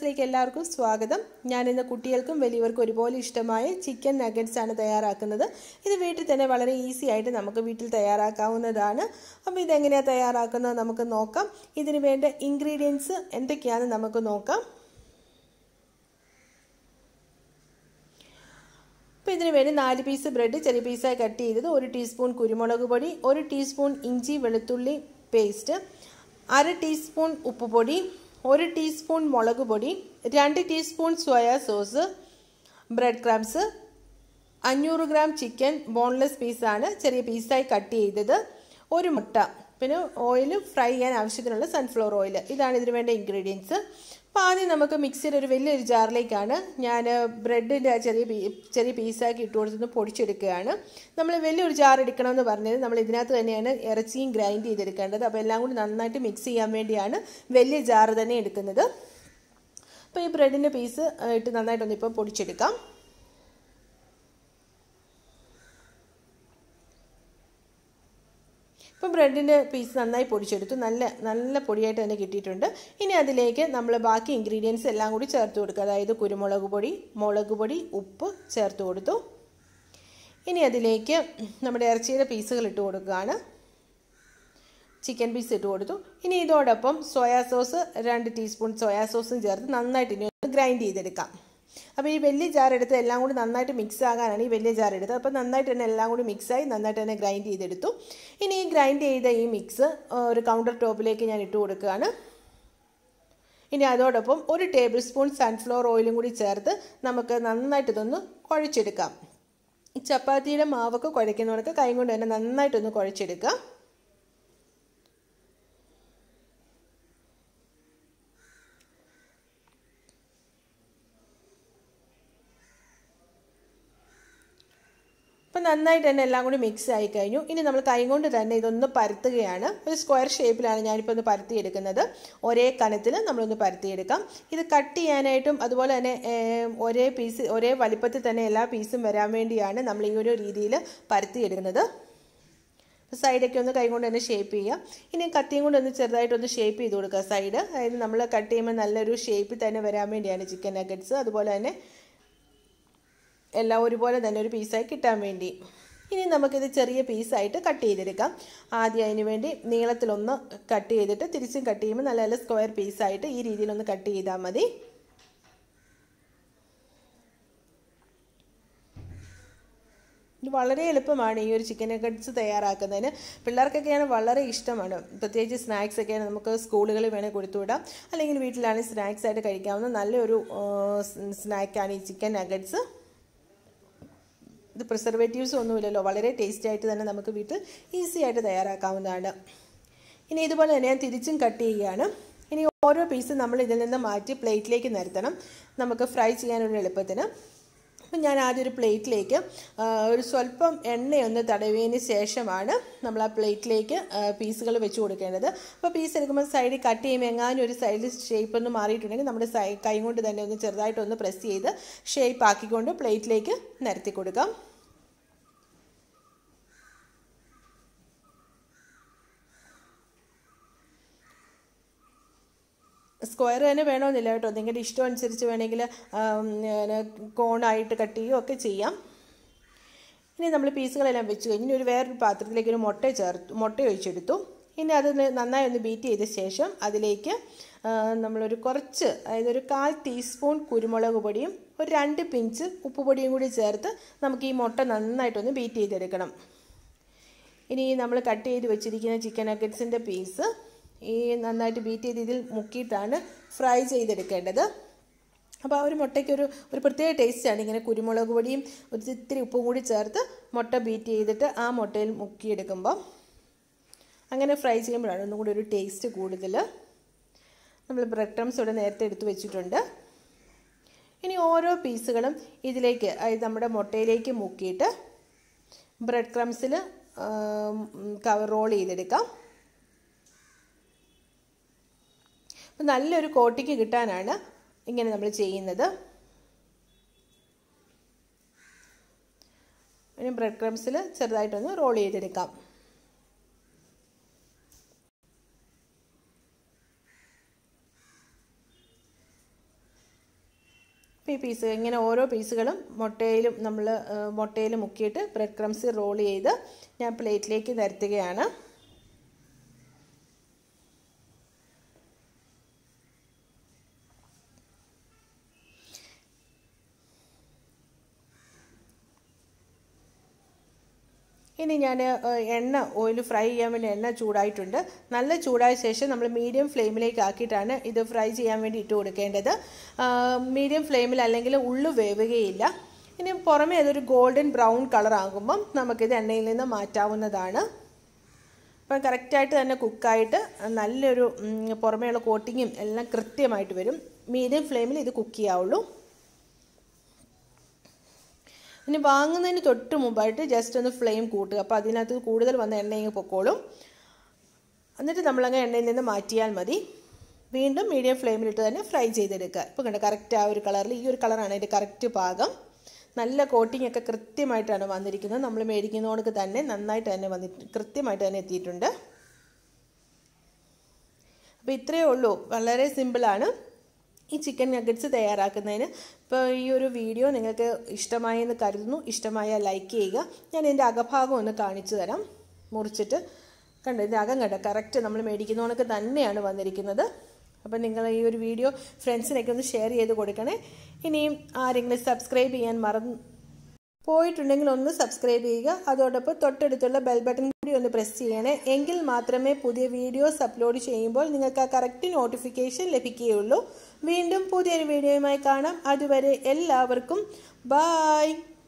ക്ലാസ്സിലേക്ക് എല്ലാവർക്കും സ്വാഗതം ഞാനിന്ന് കുട്ടികൾക്കും വലിയവർക്കും ഒരുപോലെ ഇഷ്ടമായ ചിക്കൻ നഗറ്റ്സ് ആണ് തയ്യാറാക്കുന്നത് ഇത് വീട്ടിൽ തന്നെ വളരെ ഈസി ആയിട്ട് നമുക്ക് വീട്ടിൽ തയ്യാറാക്കാവുന്നതാണ് അപ്പോൾ ഇതെങ്ങനെയാണ് തയ്യാറാക്കുന്നത് നമുക്ക് നോക്കാം ഇതിന് വേണ്ട ഇൻഗ്രീഡിയൻസ് എന്തൊക്കെയാണെന്ന് നമുക്ക് നോക്കാം അപ്പോൾ ഇതിന് വേണ്ടി നാല് പീസ് ബ്രെഡ് ചെറിയ പീസായി കട്ട് ചെയ്തത് ഒരു ടീസ്പൂൺ കുരുമുളക് പൊടി ഒരു ടീസ്പൂൺ ഇഞ്ചി വെളുത്തുള്ളി പേസ്റ്റ് അര ടീസ്പൂൺ ഉപ്പുപൊടി ഒരു ടീസ്പൂൺ മുളക് പൊടി രണ്ട് teaspoon soya sauce bread crumbs അഞ്ഞൂറ് ഗ്രാം ചിക്കൻ ബോൺലെസ് പീസാണ് ചെറിയ പീസായി കട്ട് ചെയ്തത് ഒരു മുട്ട പിന്നെ ഓയിൽ ഫ്രൈ ചെയ്യാൻ ആവശ്യത്തിനുള്ള സൺഫ്ലവർ ഓയിൽ ഇതാണ് ഇതിന് വേണ്ട ഇൻഗ്രീഡിയൻസ് അപ്പോൾ ആദ്യം നമുക്ക് മിക്സിയിൽ ഒരു വലിയൊരു ജാറിലേക്കാണ് ഞാൻ ബ്രെഡിൻ്റെ ചെറിയ പീ ചെറിയ പീസാക്കി ഇട്ട് കൊടുത്തൊന്ന് പൊടിച്ചെടുക്കുകയാണ് നമ്മൾ വലിയൊരു ജാർ എടുക്കണമെന്ന് പറഞ്ഞത് നമ്മൾ ഇതിനകത്ത് തന്നെയാണ് ഇറച്ചിയും ഗ്രൈൻഡ് ചെയ്തെടുക്കേണ്ടത് അപ്പോൾ എല്ലാം കൂടി നന്നായിട്ട് മിക്സ് ചെയ്യാൻ വേണ്ടിയാണ് വലിയ ജാർ തന്നെ എടുക്കുന്നത് അപ്പോൾ ഈ ബ്രെഡിൻ്റെ പീസ് ഇട്ട് നന്നായിട്ടൊന്ന് ഇപ്പോൾ പൊടിച്ചെടുക്കാം ഇപ്പം ബ്രെഡിൻ്റെ പീസ് നന്നായി പൊടിച്ചെടുത്തു നല്ല നല്ല പൊടിയായിട്ട് തന്നെ കിട്ടിയിട്ടുണ്ട് ഇനി അതിലേക്ക് നമ്മൾ ബാക്കി ഇൻഗ്രീഡിയൻസ് എല്ലാം കൂടി ചേർത്ത് കൊടുക്കുക അതായത് കുരുമുളക് പൊടി മുളക് പൊടി ഉപ്പ് ചേർത്ത് കൊടുത്തു ഇനി അതിലേക്ക് നമ്മുടെ ഇറച്ചിയുടെ പീസുകൾ ഇട്ട് കൊടുക്കുകയാണ് ചിക്കൻ പീസ് ഇട്ട് കൊടുത്തു ഇനി ഇതോടൊപ്പം സോയാ സോസ് രണ്ട് ടീസ്പൂൺ സോയാ സോസും ചേർത്ത് നന്നായിട്ട് ഇനി ഒന്ന് ഗ്രൈൻഡ് ചെയ്തെടുക്കാം അപ്പോൾ ഈ വലിയ ജാർ എടുത്ത് എല്ലാം കൂടി നന്നായിട്ട് മിക്സ് ആകാനാണ് ഈ വലിയ ജാർ എടുത്തത് അപ്പോൾ നന്നായിട്ട് തന്നെ എല്ലാം കൂടി മിക്സായി നന്നായിട്ട് തന്നെ ഗ്രൈൻഡ് ചെയ്തെടുത്തു ഇനി ഈ ഗ്രൈൻഡ് ചെയ്ത ഈ മിക്സ് ഒരു കൗണ്ടർ ടോപ്പിലേക്ക് ഞാൻ ഇട്ട് കൊടുക്കുകയാണ് ഇനി അതോടൊപ്പം ഒരു ടേബിൾ സ്പൂൺ സൺഫ്ലവർ ഓയിലും കൂടി ചേർത്ത് നമുക്ക് നന്നായിട്ട് ഇതൊന്ന് കുഴച്ചെടുക്കാം ഈ ചപ്പാത്തിയുടെ മാവൊക്കെ കുഴയ്ക്കുന്നവർക്ക് കൈ കൊണ്ട് തന്നെ നന്നായിട്ടൊന്ന് കുഴച്ചെടുക്കുക അപ്പം നന്നായിട്ട് തന്നെ എല്ലാം കൂടി മിക്സ് ആയി കഴിഞ്ഞു ഇനി നമ്മൾ കൈ കൊണ്ട് തന്നെ ഇതൊന്ന് പരത്തുകയാണ് ഒരു സ്ക്വയർ ഷേപ്പിലാണ് ഞാനിപ്പോൾ ഒന്ന് പരത്തിയെടുക്കുന്നത് ഒരേ കനത്തിൽ നമ്മളൊന്ന് പരത്തിയെടുക്കാം ഇത് കട്ട് ചെയ്യാനായിട്ടും അതുപോലെ തന്നെ ഒരേ പീസ് ഒരേ വലിപ്പത്തിൽ തന്നെ എല്ലാ പീസും വരാൻ വേണ്ടിയാണ് നമ്മൾ ഈ ഒരു രീതിയിൽ പരത്തിയെടുക്കുന്നത് സൈഡൊക്കെ ഒന്ന് കൈ കൊണ്ട് തന്നെ ഷേപ്പ് ചെയ്യുക ഇനി കത്തിയും കൊണ്ട് ഒന്ന് ചെറുതായിട്ടൊന്ന് ഷേപ്പ് ചെയ്ത് കൊടുക്കുക സൈഡ് അതായത് നമ്മൾ കട്ട് ചെയ്യുമ്പോൾ നല്ലൊരു ഷേപ്പിൽ തന്നെ വരാൻ വേണ്ടിയാണ് ചിക്കൻ നഗറ്റ്സ് അതുപോലെ തന്നെ എല്ലാം ഒരുപോലെ തന്നെ ഒരു പീസായി കിട്ടാൻ വേണ്ടി ഇനി നമുക്കിത് ചെറിയ പീസായിട്ട് കട്ട് ചെയ്തെടുക്കാം ആദ്യം അതിന് വേണ്ടി നീളത്തിലൊന്ന് കട്ട് ചെയ്തിട്ട് തിരിച്ചും കട്ട് ചെയ്യുമ്പോൾ നല്ല നല്ല സ്ക്വയർ പീസായിട്ട് ഈ രീതിയിലൊന്ന് കട്ട് ചെയ്താൽ മതി ഇത് വളരെ എളുപ്പമാണ് ഈ ഒരു ചിക്കൻ നഗറ്റ്സ് തയ്യാറാക്കുന്നതിന് പിള്ളേർക്കൊക്കെയാണ് വളരെ ഇഷ്ടമാണ് പ്രത്യേകിച്ച് സ്നാക്സ് ഒക്കെയാണ് നമുക്ക് സ്കൂളുകളിൽ വേണേൽ കൊടുത്തുവിടാം അല്ലെങ്കിൽ വീട്ടിലാണെങ്കിൽ സ്നാക്സ് ആയിട്ട് കഴിക്കാവുന്ന നല്ലൊരു സ്നാക്കാണ് ഈ ചിക്കൻ നഗറ്റ്സ് ഇത് പ്രിസർവേറ്റീവ്സ് ഒന്നുമില്ലല്ലോ വളരെ ടേസ്റ്റി ആയിട്ട് തന്നെ നമുക്ക് വീട്ടിൽ ഈസി ആയിട്ട് തയ്യാറാക്കാവുന്നതാണ് ഇനി ഇതുപോലെ തന്നെ ഞാൻ തിരിച്ചും കട്ട് ചെയ്യുകയാണ് ഇനി ഓരോ പീസ് നമ്മൾ ഇതിൽ നിന്ന് മാറ്റി പ്ലേറ്റിലേക്ക് നിരത്തണം നമുക്ക് ഫ്രൈ ചെയ്യാനുള്ള എളുപ്പത്തിന് അപ്പം ഞാൻ ആദ്യം ഒരു പ്ലേറ്റിലേക്ക് ഒരു സ്വല്പം എണ്ണയൊന്ന് തടവിയതിന് ശേഷമാണ് നമ്മൾ ആ പ്ലേറ്റിലേക്ക് പീസുകൾ വെച്ച് കൊടുക്കേണ്ടത് അപ്പോൾ പീസ് എടുക്കുമ്പോൾ സൈഡിൽ കട്ട് ചെയ്യുമ്പോൾ എങ്ങാനും ഒരു സൈഡിൽ ഷേപ്പ് ഒന്ന് മാറിയിട്ടുണ്ടെങ്കിൽ നമ്മുടെ സൈ കൈ കൊണ്ട് തന്നെ ഒന്ന് ചെറുതായിട്ടൊന്ന് പ്രസ് ചെയ്ത് ഷേപ്പ് ആക്കിക്കൊണ്ട് പ്ലേറ്റിലേക്ക് നിരത്തി കൊടുക്കാം സ്ക്വയർ തന്നെ വേണമെന്നില്ല കേട്ടോ നിങ്ങളുടെ ഇഷ്ടം അനുസരിച്ച് വേണമെങ്കിൽ കോണായിട്ട് കട്ട് ചെയ്യുകയോ ഒക്കെ ചെയ്യാം ഇനി നമ്മൾ പീസുകളെല്ലാം വെച്ച് കഴിഞ്ഞ് ഇനി ഒരു വേറൊരു പാത്രത്തിലേക്ക് ഒരു മുട്ട ചേർത്ത് മുട്ട ഒഴിച്ചെടുത്തു ഇനി അത് നന്നായി ഒന്ന് ബീറ്റ് ചെയ്ത ശേഷം അതിലേക്ക് നമ്മളൊരു കുറച്ച് അതായത് ഒരു കാൽ ടീസ്പൂൺ കുരുമുളക് പൊടിയും ഒരു രണ്ട് പിഞ്ച് ഉപ്പ് പൊടിയും കൂടി ചേർത്ത് നമുക്ക് ഈ മുട്ട നന്നായിട്ടൊന്ന് ബീറ്റ് ചെയ്തെടുക്കണം ഇനി നമ്മൾ കട്ട് ചെയ്ത് വെച്ചിരിക്കുന്ന ചിക്കൻ നഗറ്റ്സിൻ്റെ പീസ് ഈ നന്നായിട്ട് ബീറ്റ് ചെയ്ത് ഇതിൽ മുക്കിയിട്ടാണ് ഫ്രൈ ചെയ്തെടുക്കേണ്ടത് അപ്പോൾ ആ ഒരു മുട്ടയ്ക്ക് ഒരു ഒരു പ്രത്യേക ടേസ്റ്റാണ് ഇങ്ങനെ കുരുമുളക് പൊടിയും ഒരു ഇത്തിരി ഉപ്പും കൂടി ചേർത്ത് മുട്ട ബീറ്റ് ചെയ്തിട്ട് ആ മുട്ടയിൽ മുക്കിയെടുക്കുമ്പോൾ അങ്ങനെ ഫ്രൈ ചെയ്യുമ്പോഴാണ് ഒന്നും കൂടി ഒരു ടേസ്റ്റ് കൂടുതൽ നമ്മൾ ബ്രെഡ് ക്രംസ് ഇവിടെ നേരത്തെ എടുത്ത് വെച്ചിട്ടുണ്ട് ഇനി ഓരോ പീസുകളും ഇതിലേക്ക് അതായത് നമ്മുടെ മുട്ടയിലേക്ക് മുക്കിയിട്ട് ബ്രെഡ് ക്രംസിൽ റോൾ ചെയ്തെടുക്കാം അപ്പം നല്ലൊരു കോട്ടിക്ക് കിട്ടാനാണ് ഇങ്ങനെ നമ്മൾ ചെയ്യുന്നത് ഇനി ബ്രെഡ് ക്രംസിൽ ചെറുതായിട്ടൊന്ന് റോൾ ചെയ്തെടുക്കാം അപ്പോൾ ഈ പീസ് ഇങ്ങനെ ഓരോ പീസുകളും മുട്ടയിലും നമ്മൾ മുട്ടയിൽ മുക്കിയിട്ട് ബ്രെഡ് ക്രംസ് റോൾ ചെയ്ത് ഞാൻ പ്ലേറ്റിലേക്ക് നിരത്തുകയാണ് ഇനി ഞാൻ എണ്ണ ഓയിൽ ഫ്രൈ ചെയ്യാൻ വേണ്ടി എണ്ണ ചൂടായിട്ടുണ്ട് നല്ല ചൂടായ ശേഷം നമ്മൾ മീഡിയം ഫ്ലെയിമിലേക്ക് ആക്കിയിട്ടാണ് ഇത് ഫ്രൈ ചെയ്യാൻ വേണ്ടി ഇട്ട് കൊടുക്കേണ്ടത് മീഡിയം ഫ്ലെയിമിൽ അല്ലെങ്കിൽ ഉള്ളു വേവുകയില്ല ഇനി പുറമേ അതൊരു ഗോൾഡൻ ബ്രൗൺ കളർ ആകുമ്പം നമുക്കിത് എണ്ണയിൽ നിന്ന് മാറ്റാവുന്നതാണ് അപ്പം കറക്റ്റായിട്ട് തന്നെ കുക്കായിട്ട് നല്ലൊരു പുറമേയുള്ള കോട്ടിങ്ങും എല്ലാം കൃത്യമായിട്ട് വരും മീഡിയം ഫ്ലെയിമിൽ ഇത് കുക്ക് ചെയ്യാവുള്ളൂ ഇനി വാങ്ങുന്നതിന് തൊട്ട് മുമ്പായിട്ട് ജസ്റ്റ് ഒന്ന് ഫ്ലെയിം കൂട്ടുക അപ്പോൾ അതിനകത്ത് കൂടുതൽ വന്ന എണ്ണ ഇങ്ങ് പൊക്കോളും എന്നിട്ട് നമ്മളങ്ങ് എണ്ണയിൽ നിന്ന് മാറ്റിയാൽ മതി വീണ്ടും മീഡിയം ഫ്ലെയിമിലിട്ട് തന്നെ ഫ്രൈ ചെയ്തെടുക്കുക ഇപ്പോൾ കണ്ട കറക്റ്റ് ആ ഒരു കളറിൽ ഈ ഒരു കളറാണ് അതിൻ്റെ കറക്റ്റ് പാകം നല്ല കോട്ടിംഗ് ഒക്കെ കൃത്യമായിട്ടാണ് വന്നിരിക്കുന്നത് നമ്മൾ മേടിക്കുന്നതുകൊണ്ട് തന്നെ നന്നായിട്ട് തന്നെ വന്നിട്ട് കൃത്യമായിട്ട് തന്നെ എത്തിയിട്ടുണ്ട് അപ്പോൾ ഇത്രയേ ഉള്ളൂ വളരെ സിമ്പിളാണ് ഈ ചിക്കൻ നഗറ്റ്സ് തയ്യാറാക്കുന്നതിന് ഇപ്പോൾ ഈ ഒരു വീഡിയോ നിങ്ങൾക്ക് ഇഷ്ടമായി എന്ന് കരുതുന്നു ഇഷ്ടമായാൽ ലൈക്ക് ചെയ്യുക ഞാൻ ഇതിൻ്റെ അകഭാഗം ഒന്ന് കാണിച്ചു തരാം മുറിച്ചിട്ട് കണ്ടോ ഇതിൻ്റെ അകം കണ്ടോ കറക്റ്റ് നമ്മൾ മേടിക്കുന്നവണക്ക് തന്നെയാണ് വന്നിരിക്കുന്നത് അപ്പം നിങ്ങൾ ഈ ഒരു വീഡിയോ ഫ്രണ്ട്സിനൊക്കെ ഒന്ന് ഷെയർ ചെയ്ത് കൊടുക്കണേ ഇനിയും ആരെങ്കിലും സബ്സ്ക്രൈബ് ചെയ്യാൻ മറന്നു പോയിട്ടുണ്ടെങ്കിൽ ഒന്ന് സബ്സ്ക്രൈബ് ചെയ്യുക അതോടൊപ്പം തൊട്ടടുത്തുള്ള ബെൽ ബട്ടൺ കൂടി ഒന്ന് പ്രസ് ചെയ്യണേ എങ്കിൽ മാത്രമേ പുതിയ വീഡിയോസ് അപ്ലോഡ് ചെയ്യുമ്പോൾ നിങ്ങൾക്ക് ആ കറക്റ്റ് നോട്ടിഫിക്കേഷൻ ലഭിക്കുകയുള്ളൂ വീണ്ടും പുതിയൊരു വീഡിയോയുമായി കാണാം അതുവരെ എല്ലാവർക്കും ബായ്